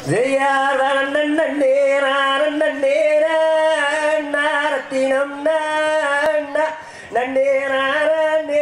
ஜெயார் நன்னே நன்னே நாரத்தினம் நன்னே நன்னே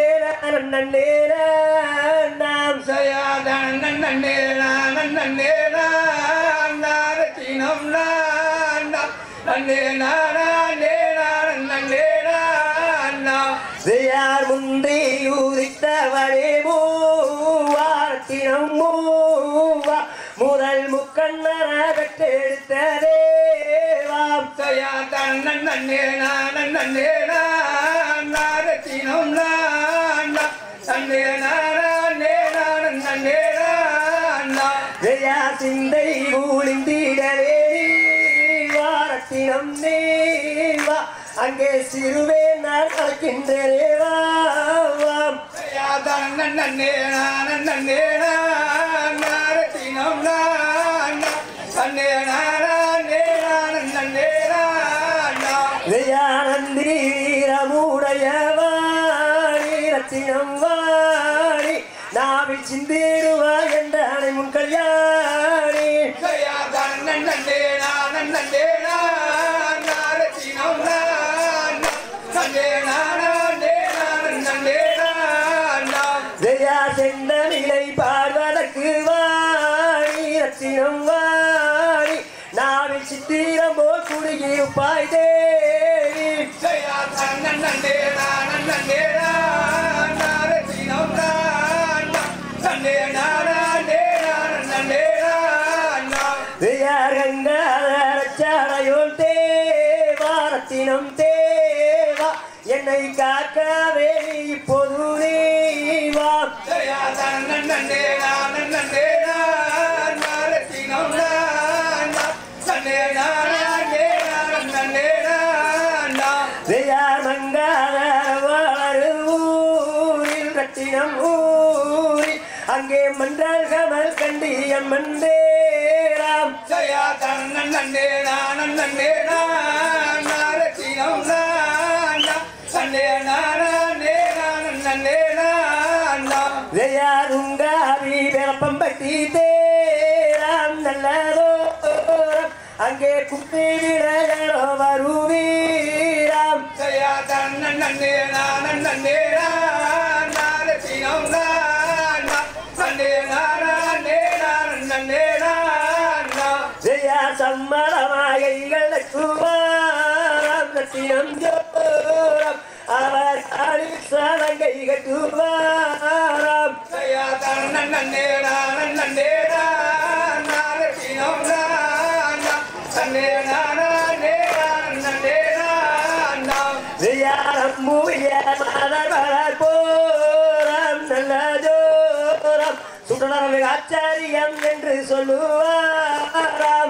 நாம் சயாதன் நன்னேனா நன்னேனா நாரத்தினம் நன்னேனா நன்னேனா நன்னேனா ஜெயார் முந்தி உதித்தவரே மூவாரத்தினம் மூவா முதல் முக்கண்ணர பெற்றெடுத்ததே வாம் சயாதன் நன்னேனா நன்னேனா நாரத்தினம் நன்னேனா நன்னேனா நன்னேனா ஜெயா சிந்தை ஊழிந்திடவே வாரத்தினம் நேவா அங்கே சிறுவே நான் அழைக்கின்றனே வாம் சயாதன் நன்னேனா நன்னேனா நாரத்தினம் நன்னேனா நன்னேனா நன்னேனா ஜெயானந்தி வீரமுடையவாணி ரத்தினம் வாணி நாவில் சிந்திடுவா என்றானை முன் கல்யாணி ஜெயா செந்தமிழை பாடுவதற்கு வாணி ரத்தினம் வாணி நாவில் சித்திரம் போல் குறுகி உப்பாய் தேவி ஜெயாரங்காரையோன் தேவாரத்தினம் தேவா என்னை காக்கவே நீ இப்போது நீவா ஜெயார் மங்காரூரில் ரத்தினம் ஊரில் அங்கே மன்றால் கமல் கண்டியம் மந்தேராம் ஜெயாருங்காரி வேப்பம்பட்டி தேராம் நல்லதோ அங்கே குத்தி விளையாடோ வருவீராம் ஜெயா சம்மளமாயைகளுக்கு வாராம் ரத்தினம் ஜோரம் அவர் அழி சலங்கை கட்டுவாராம் ஜெயாரம் மூய மலர் மலர் போரம் நல்ல ஜோரம் சுடலரவை ஆச்சாரியம் என்று சொல்லுவாராம்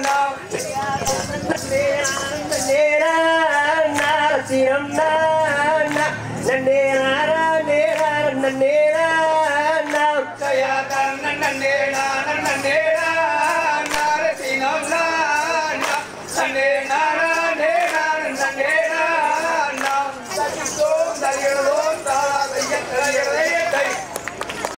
நேரம் நாரசினம்